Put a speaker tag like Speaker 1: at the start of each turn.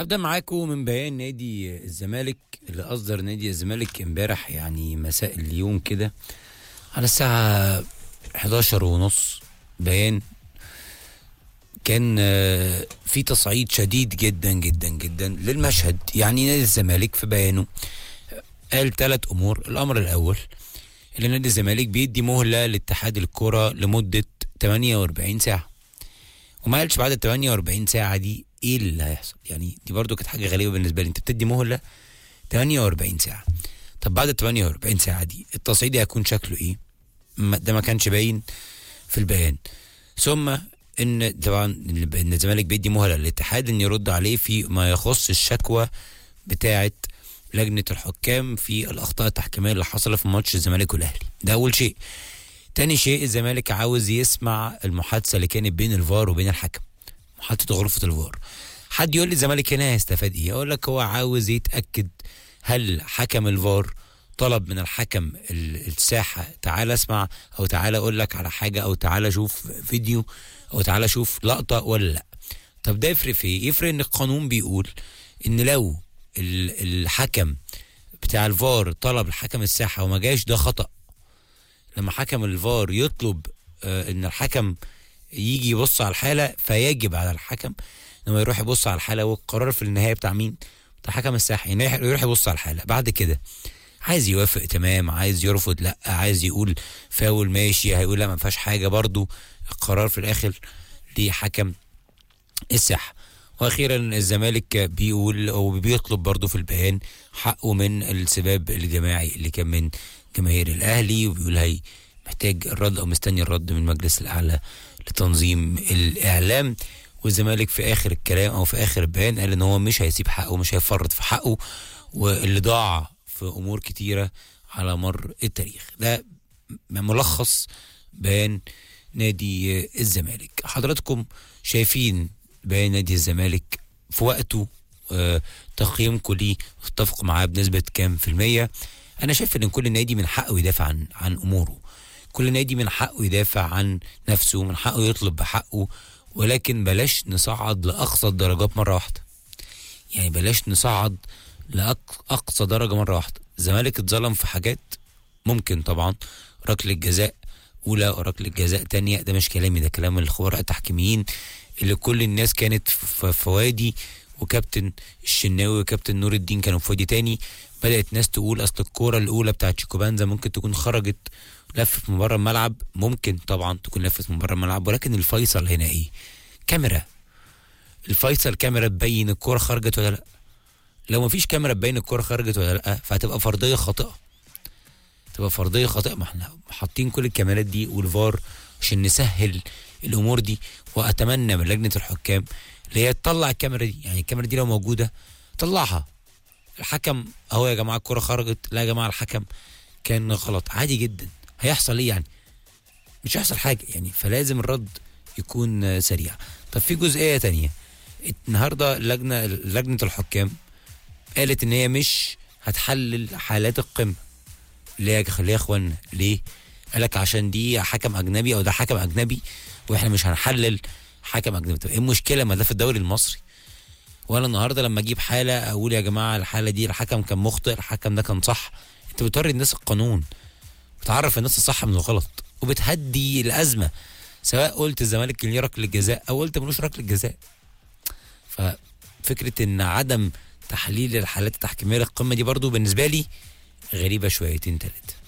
Speaker 1: هبدأ معاكم من بيان نادي الزمالك اللي أصدر نادي الزمالك امبارح يعني مساء اليوم كده على الساعة 11 ونص بيان كان آه، في تصعيد شديد جدا جدا جدا للمشهد يعني نادي الزمالك في بيانه قال ثلاث أمور الأمر الأول اللي نادي الزمالك بيدي مهلة لاتحاد الكرة لمدة 48 ساعة وما قالش بعد ال 48 ساعة دي ايه اللي هيحصل يعني دي برضو كانت حاجة غريبة بالنسبة لي انت بتدي مهلة 48 ساعة طب بعد ال 48 ساعة دي التصعيد هيكون شكله ايه ما- ده ما كانش باين في البيان ثم ان طبعا ان الزمالك بيدي مهله للاتحاد ان يرد عليه في ما يخص الشكوى بتاعه لجنه الحكام في الاخطاء التحكيميه اللي حصلت في ماتش الزمالك والاهلي ده اول شيء تاني شيء الزمالك عاوز يسمع المحادثه اللي كانت بين الفار وبين الحكم محادثه غرفه الفار حد يقول لي الزمالك هنا هيستفاد ايه اقول لك هو عاوز يتاكد هل حكم الفار طلب من الحكم ال- الساحه تعالى اسمع او تعالى اقول لك على حاجه او تعالى شوف فيديو او تعالى شوف لقطه ولا لا طب ده يفرق في ايه يفرق ان القانون بيقول ان لو ال- الحكم بتاع الفار طلب الحكم الساحه وما جاش ده خطا لما حكم الفار يطلب آه، ان الحكم يجي يبص على الحاله فيجب على الحكم انه يروح يبص على الحاله والقرار في النهايه بتاع مين؟ بتاع حكم الساحه يعني يروح- يروح يبص على الحاله بعد كده عايز يوافق تمام عايز يرفض لا عايز يقول فاول ماشي هيقول لا ما فيهاش حاجه برضو القرار في الاخر لحكم الساحه واخيرا الزمالك بيقول او بيطلب برضو في البيان حقه من السباب الجماعي اللي كان من جماهير الاهلي وبيقول هي محتاج الرد او مستني الرد من المجلس الاعلى لتنظيم الاعلام والزمالك في اخر الكلام او في اخر البيان قال ان هو مش هيسيب حقه مش هيفرط في حقه واللي ضاع في امور كتيره على مر التاريخ ده م- ملخص بيان نادي الزمالك حضراتكم شايفين بيان نادي الزمالك في وقته آه، تقييمكم ليه اتفق معاه بنسبة كام في المية أنا شايف إن كل نادي من حقه يدافع عن عن أموره كل نادي من حقه يدافع عن نفسه من حقه يطلب بحقه ولكن بلاش نصعد لأقصى الدرجات مرة واحدة يعني بلاش نصعد لأقصى درجة مرة واحدة الزمالك اتظلم في حاجات ممكن طبعا ركلة جزاء أولى وركلة جزاء تانية ده مش كلامي ده كلام الخبراء التحكيميين اللي كل الناس كانت في في وادي وكابتن الشناوي وكابتن نور الدين كانوا في وادي تاني بدأت ناس تقول أصل الكورة الأولى بتاعت شيكوبانزا ممكن تكون خرجت لفت من بره الملعب ممكن طبعا تكون لفت من بره الملعب ولكن الفيصل هنا إيه؟ كاميرا الفيصل كاميرا تبين الكورة خرجت ولا لا لو مفيش كاميرا تبين الكورة خرجت ولا لا فهتبقى فرضية خاطئة تبقى فرضيه خاطئه ما احنا حاطين كل الكاميرات دي والفار عشان نسهل الامور دي واتمنى من لجنه الحكام اللي هي تطلع الكاميرا دي يعني الكاميرا دي لو موجوده طلعها الحكم اهو يا جماعه الكره خرجت لا يا جماعه الحكم كان غلط عادي جدا هيحصل ايه يعني مش هيحصل حاجه يعني فلازم الرد يكون آه، سريع طب في جزئيه تانية النهارده لجنه لجنه الحكام قالت ان هي مش هتحلل حالات القمه ليه يا ليه يا اخوانا ليه قال لك عشان دي حكم اجنبي او ده حكم اجنبي واحنا مش هنحلل حكم اجنبي طب ايه المشكله ما ده في الدوري المصري وانا النهارده لما اجيب حاله اقول يا جماعه الحاله دي الحكم كان مخطئ الحكم ده كان صح انت بتوري الناس القانون بتعرف الناس الصح من الغلط وبتهدي الازمه سواء قلت الزمالك كان ليه ركله جزاء او قلت ملوش ركله جزاء ففكره ان عدم تحليل الحالات التحكيميه للقمه دي برضو بالنسبه لي غريبه شويتين تلاته